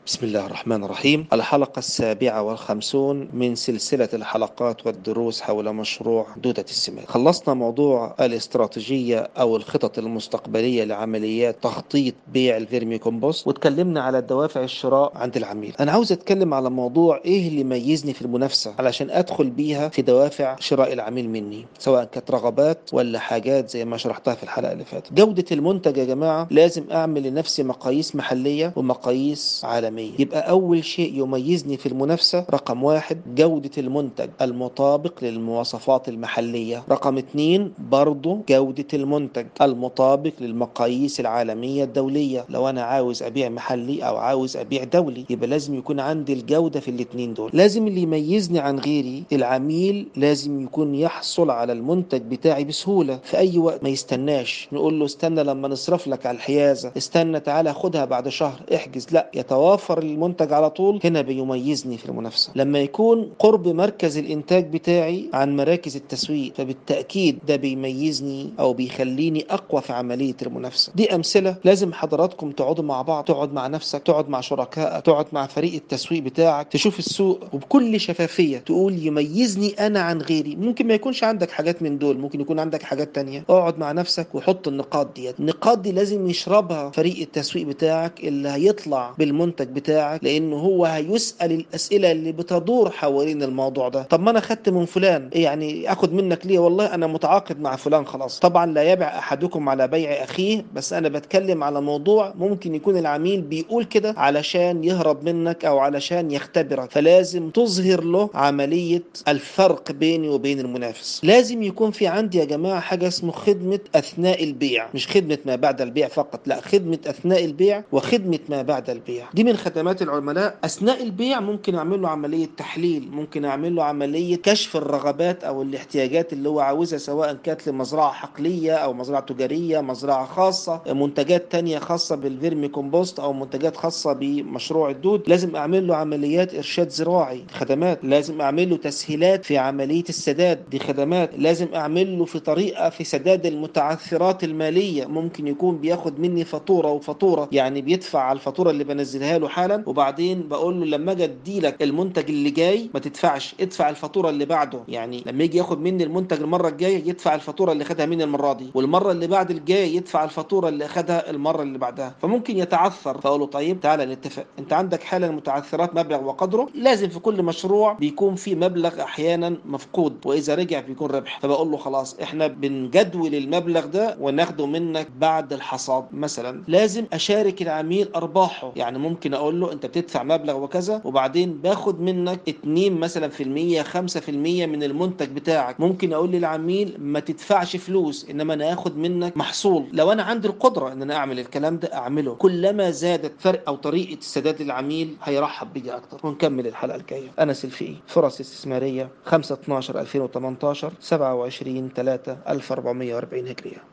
بسم الله الرحمن الرحيم الحلقة السابعة والخمسون من سلسلة الحلقات والدروس حول مشروع دودة السماد خلصنا موضوع الاستراتيجية أو الخطط المستقبلية لعمليات تخطيط بيع الفيرمي كومبوست واتكلمنا على دوافع الشراء عند العميل أنا عاوز أتكلم على موضوع إيه اللي يميزني في المنافسة علشان أدخل بيها في دوافع شراء العميل مني سواء كانت رغبات ولا حاجات زي ما شرحتها في الحلقة اللي فاتت جودة المنتج يا جماعة لازم أعمل لنفسي مقاييس محلية ومقاييس عالمية يبقى أول شيء يميزني في المنافسة رقم واحد جودة المنتج المطابق للمواصفات المحلية رقم اتنين برضو جودة المنتج المطابق للمقاييس العالمية الدولية لو أنا عاوز أبيع محلي أو عاوز أبيع دولي يبقى لازم يكون عندي الجودة في الاتنين دول لازم اللي يميزني عن غيري العميل لازم يكون يحصل على المنتج بتاعي بسهولة في أي وقت ما يستناش نقول له استنى لما نصرف لك على الحيازة استنى تعالى خدها بعد شهر احجز لا يتوافر المنتج على طول هنا بيميزني في المنافسة لما يكون قرب مركز الإنتاج بتاعي عن مراكز التسويق فبالتأكيد ده بيميزني أو بيخليني أقوى في عملية المنافسة دي أمثلة لازم حضراتكم تقعدوا مع بعض تقعد مع نفسك تقعد مع شركائك تقعد مع فريق التسويق بتاعك تشوف السوق وبكل شفافية تقول يميزني أنا عن غيري ممكن ما يكونش عندك حاجات من دول ممكن يكون عندك حاجات تانية اقعد مع نفسك وحط النقاط ديت النقاط دي لازم يشربها فريق التسويق بتاعك اللي هيطلع بالمنتج بتاعك لانه هو هيسال الاسئله اللي بتدور حوالين الموضوع ده طب ما انا خدت من فلان يعني اخد منك ليه والله انا متعاقد مع فلان خلاص طبعا لا يبع احدكم على بيع اخيه بس انا بتكلم على موضوع ممكن يكون العميل بيقول كده علشان يهرب منك او علشان يختبرك فلازم تظهر له عمليه الفرق بيني وبين المنافس لازم يكون في عندي يا جماعه حاجه اسمه خدمه اثناء البيع مش خدمه ما بعد البيع فقط لا خدمه اثناء البيع وخدمه ما بعد البيع دي من خدمات العملاء اثناء البيع ممكن اعمل له عمليه تحليل ممكن اعمل له عمليه كشف الرغبات او الاحتياجات اللي هو عاوزها سواء كانت لمزرعه حقليه او مزرعه تجاريه مزرعه خاصه منتجات تانية خاصه بالفيرمي كومبوست او منتجات خاصه بمشروع الدود لازم اعمل له عمليات ارشاد زراعي خدمات لازم اعمل له تسهيلات في عمليه السداد دي خدمات لازم اعمل له في طريقه في سداد المتعثرات الماليه ممكن يكون بياخد مني فاتوره وفاتوره يعني بيدفع على الفاتوره اللي بنزلها له حالا وبعدين بقول له لما اجي اديلك المنتج اللي جاي ما تدفعش ادفع الفاتوره اللي بعده يعني لما يجي ياخد مني المنتج المره الجايه يدفع الفاتوره اللي خدها مني المره دي والمره اللي بعد الجايه يدفع الفاتوره اللي خدها المره اللي بعدها فممكن يتعثر فاقول له طيب تعالى نتفق انت عندك حاله المتعثرات مبلغ وقدره لازم في كل مشروع بيكون في مبلغ احيانا مفقود واذا رجع بيكون ربح فبقول له خلاص احنا بنجدول المبلغ ده وناخده منك بعد الحصاد مثلا لازم اشارك العميل ارباحه يعني ممكن اقول له انت بتدفع مبلغ وكذا وبعدين باخد منك 2 مثلا في المية 5 في المية من المنتج بتاعك ممكن اقول للعميل ما تدفعش فلوس انما انا اخد منك محصول لو انا عندي القدره ان انا اعمل الكلام ده اعمله كلما زادت فرق او طريقه سداد العميل هيرحب بيا اكتر ونكمل الحلقه الجايه انا سلفي فرص استثماريه 5 12 2018 27 3 1440 هجريه